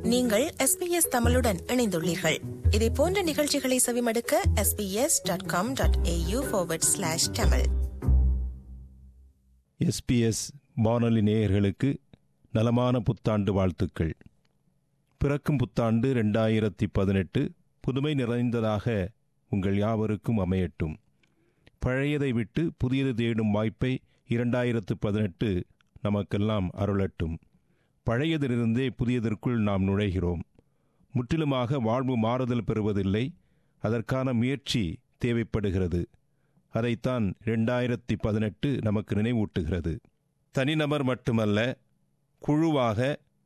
நீங்கள் எஸ்பிஎஸ் தமிழுடன் இணைந்துள்ளீர்கள் இதே போன்ற நிகழ்ச்சிகளை செவிமடுக்க SBS dot com dot AU slash Tamil SBS வானொலி நேயர்களுக்கு நலமான புத்தாண்டு வாழ்த்துக்கள் பிறக்கும் புத்தாண்டு ரெண்டாயிரத்தி பதினெட்டு புதுமை நிறைந்ததாக உங்கள் யாவருக்கும் அமையட்டும் பழையதை விட்டு புதியது தேடும் வாய்ப்பை இரண்டாயிரத்து பதினெட்டு நமக்கெல்லாம் அருளட்டும் பழையதிலிருந்தே புதியதற்குள் நாம் நுழைகிறோம் முற்றிலுமாக வாழ்வு மாறுதல் பெறுவதில்லை அதற்கான முயற்சி தேவைப்படுகிறது அதைத்தான் ரெண்டாயிரத்தி பதினெட்டு நமக்கு நினைவூட்டுகிறது தனிநபர் மட்டுமல்ல குழுவாக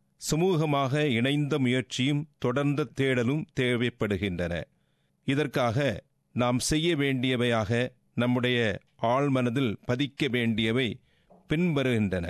சமூகமாக இணைந்த முயற்சியும் தொடர்ந்த தேடலும் தேவைப்படுகின்றன இதற்காக நாம் செய்ய வேண்டியவையாக நம்முடைய ஆழ்மனதில் பதிக்க வேண்டியவை பின்வருகின்றன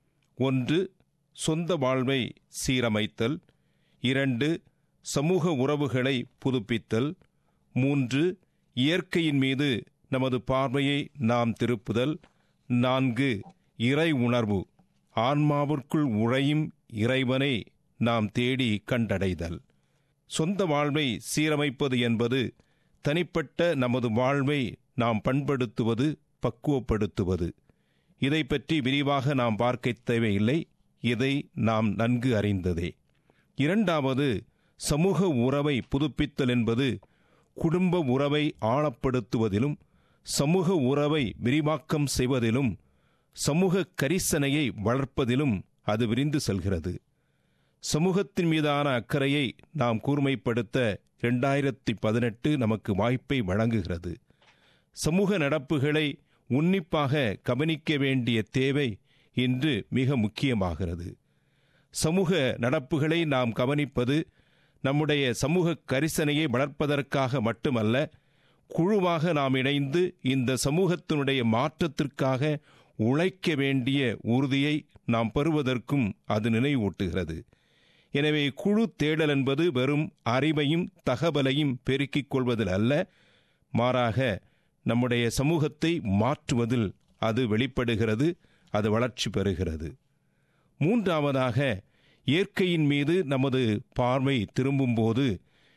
ஒன்று சொந்த வாழ்வை சீரமைத்தல் இரண்டு சமூக உறவுகளை புதுப்பித்தல் மூன்று இயற்கையின் மீது நமது பார்வையை நாம் திருப்புதல் நான்கு இறை உணர்வு ஆன்மாவிற்குள் உழையும் இறைவனை நாம் தேடி கண்டடைதல் சொந்த வாழ்வை சீரமைப்பது என்பது தனிப்பட்ட நமது வாழ்வை நாம் பண்படுத்துவது பக்குவப்படுத்துவது இதை பற்றி விரிவாக நாம் பார்க்க தேவையில்லை இதை நாம் நன்கு அறிந்ததே இரண்டாவது சமூக உறவை புதுப்பித்தல் என்பது குடும்ப உறவை ஆழப்படுத்துவதிலும் சமூக உறவை விரிவாக்கம் செய்வதிலும் சமூக கரிசனையை வளர்ப்பதிலும் அது விரிந்து செல்கிறது சமூகத்தின் மீதான அக்கறையை நாம் கூர்மைப்படுத்த இரண்டாயிரத்தி பதினெட்டு நமக்கு வாய்ப்பை வழங்குகிறது சமூக நடப்புகளை உன்னிப்பாக கவனிக்க வேண்டிய தேவை இன்று மிக முக்கியமாகிறது சமூக நடப்புகளை நாம் கவனிப்பது நம்முடைய சமூக கரிசனையை வளர்ப்பதற்காக மட்டுமல்ல குழுவாக நாம் இணைந்து இந்த சமூகத்தினுடைய மாற்றத்திற்காக உழைக்க வேண்டிய உறுதியை நாம் பெறுவதற்கும் அது நினைவூட்டுகிறது எனவே குழு தேடல் என்பது வெறும் அறிவையும் தகவலையும் பெருக்கிக் கொள்வதில் அல்ல மாறாக நம்முடைய சமூகத்தை மாற்றுவதில் அது வெளிப்படுகிறது அது வளர்ச்சி பெறுகிறது மூன்றாவதாக இயற்கையின் மீது நமது பார்வை திரும்பும்போது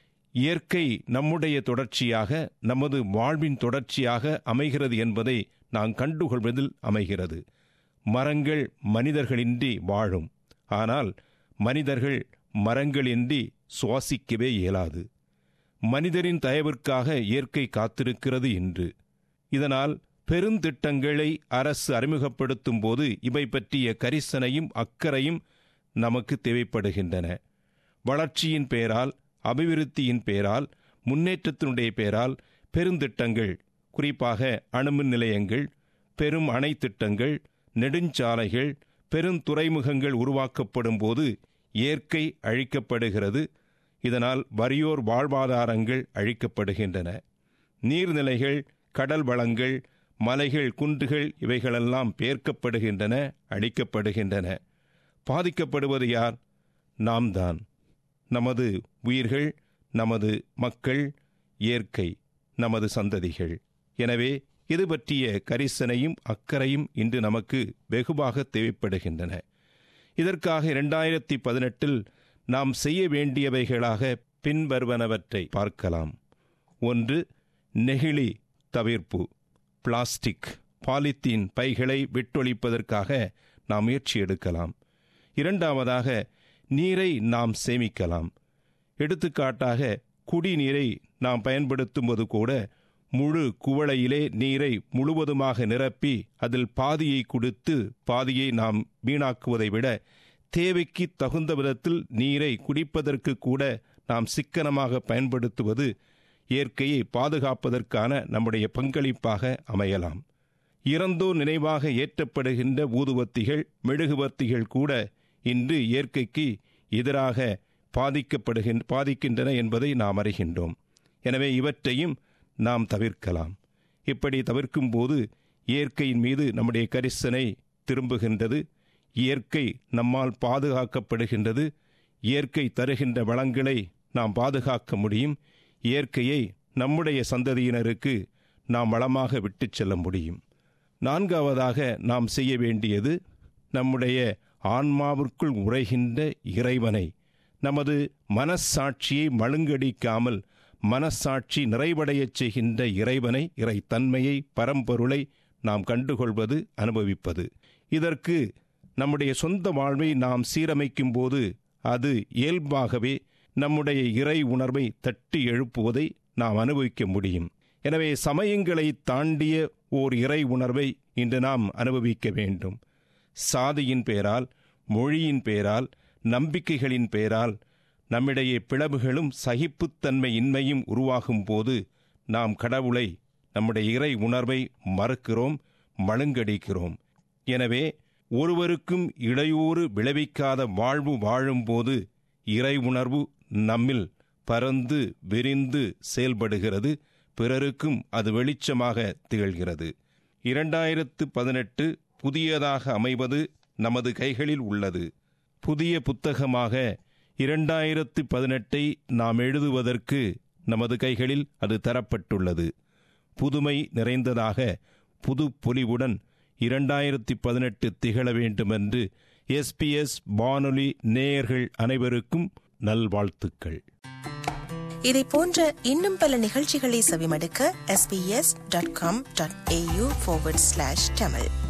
இயற்கை நம்முடைய தொடர்ச்சியாக நமது வாழ்வின் தொடர்ச்சியாக அமைகிறது என்பதை நாம் கண்டுகொள்வதில் அமைகிறது மரங்கள் மனிதர்களின்றி வாழும் ஆனால் மனிதர்கள் மரங்களின்றி சுவாசிக்கவே இயலாது மனிதரின் தயவிற்காக இயற்கை காத்திருக்கிறது இன்று இதனால் பெருந்திட்டங்களை அரசு அறிமுகப்படுத்தும் போது இவை பற்றிய கரிசனையும் அக்கறையும் நமக்கு தேவைப்படுகின்றன வளர்ச்சியின் பெயரால் அபிவிருத்தியின் பெயரால் முன்னேற்றத்தினுடைய பெயரால் பெருந்திட்டங்கள் குறிப்பாக அணுமின் நிலையங்கள் பெரும் அணை திட்டங்கள் நெடுஞ்சாலைகள் பெருந்துறைமுகங்கள் உருவாக்கப்படும் போது இயற்கை அழிக்கப்படுகிறது இதனால் வறியோர் வாழ்வாதாரங்கள் அழிக்கப்படுகின்றன நீர்நிலைகள் கடல் வளங்கள் மலைகள் குன்றுகள் இவைகளெல்லாம் பேர்க்கப்படுகின்றன அழிக்கப்படுகின்றன பாதிக்கப்படுவது யார் நாம் தான் நமது உயிர்கள் நமது மக்கள் இயற்கை நமது சந்ததிகள் எனவே இது பற்றிய கரிசனையும் அக்கறையும் இன்று நமக்கு வெகுவாக தேவைப்படுகின்றன இதற்காக இரண்டாயிரத்தி பதினெட்டில் நாம் செய்ய வேண்டியவைகளாக பின்வருவனவற்றை பார்க்கலாம் ஒன்று நெகிழி தவிர்ப்பு பிளாஸ்டிக் பாலித்தீன் பைகளை விட்டொழிப்பதற்காக நாம் முயற்சி எடுக்கலாம் இரண்டாவதாக நீரை நாம் சேமிக்கலாம் எடுத்துக்காட்டாக குடிநீரை நாம் பயன்படுத்தும்போது கூட முழு குவளையிலே நீரை முழுவதுமாக நிரப்பி அதில் பாதியை கொடுத்து பாதியை நாம் வீணாக்குவதை விட தேவைக்கு தகுந்த விதத்தில் நீரை குடிப்பதற்கு கூட நாம் சிக்கனமாக பயன்படுத்துவது இயற்கையை பாதுகாப்பதற்கான நம்முடைய பங்களிப்பாக அமையலாம் இறந்தோர் நினைவாக ஏற்றப்படுகின்ற ஊதுவத்திகள் மெழுகுவத்திகள் கூட இன்று இயற்கைக்கு எதிராக பாதிக்கப்படுகின்ற பாதிக்கின்றன என்பதை நாம் அறிகின்றோம் எனவே இவற்றையும் நாம் தவிர்க்கலாம் இப்படி தவிர்க்கும் போது இயற்கையின் மீது நம்முடைய கரிசனை திரும்புகின்றது இயற்கை நம்மால் பாதுகாக்கப்படுகின்றது இயற்கை தருகின்ற வளங்களை நாம் பாதுகாக்க முடியும் இயற்கையை நம்முடைய சந்ததியினருக்கு நாம் வளமாக விட்டுச் செல்ல முடியும் நான்காவதாக நாம் செய்ய வேண்டியது நம்முடைய ஆன்மாவிற்குள் உரைகின்ற இறைவனை நமது மனசாட்சியை மழுங்கடிக்காமல் மனசாட்சி நிறைவடையச் செய்கின்ற இறைவனை இறைத்தன்மையை பரம்பொருளை நாம் கண்டுகொள்வது அனுபவிப்பது இதற்கு நம்முடைய சொந்த வாழ்வை நாம் சீரமைக்கும் போது அது இயல்பாகவே நம்முடைய இறை உணர்வை தட்டி எழுப்புவதை நாம் அனுபவிக்க முடியும் எனவே சமயங்களை தாண்டிய ஓர் இறை உணர்வை இன்று நாம் அனுபவிக்க வேண்டும் சாதியின் பெயரால் மொழியின் பெயரால் நம்பிக்கைகளின் பெயரால் நம்மிடையே பிளவுகளும் சகிப்புத்தன்மை இன்மையும் உருவாகும் போது நாம் கடவுளை நம்முடைய இறை உணர்வை மறுக்கிறோம் மழுங்கடிக்கிறோம் எனவே ஒருவருக்கும் இடையூறு விளைவிக்காத வாழ்வு வாழும்போது இறை உணர்வு நம்மில் பறந்து விரிந்து செயல்படுகிறது பிறருக்கும் அது வெளிச்சமாக திகழ்கிறது இரண்டாயிரத்து பதினெட்டு புதியதாக அமைவது நமது கைகளில் உள்ளது புதிய புத்தகமாக இரண்டாயிரத்து பதினெட்டை நாம் எழுதுவதற்கு நமது கைகளில் அது தரப்பட்டுள்ளது புதுமை நிறைந்ததாக புது பொலிவுடன் இரண்டாயிரத்தி பதினெட்டு திகழ வேண்டுமென்று எஸ்பிஎஸ் வானொலி நேயர்கள் அனைவருக்கும் நல்வாழ்த்துக்கள் இதை போன்ற இன்னும் பல நிகழ்ச்சிகளை செவிமடுக்க sbs.com.au forward slash tamil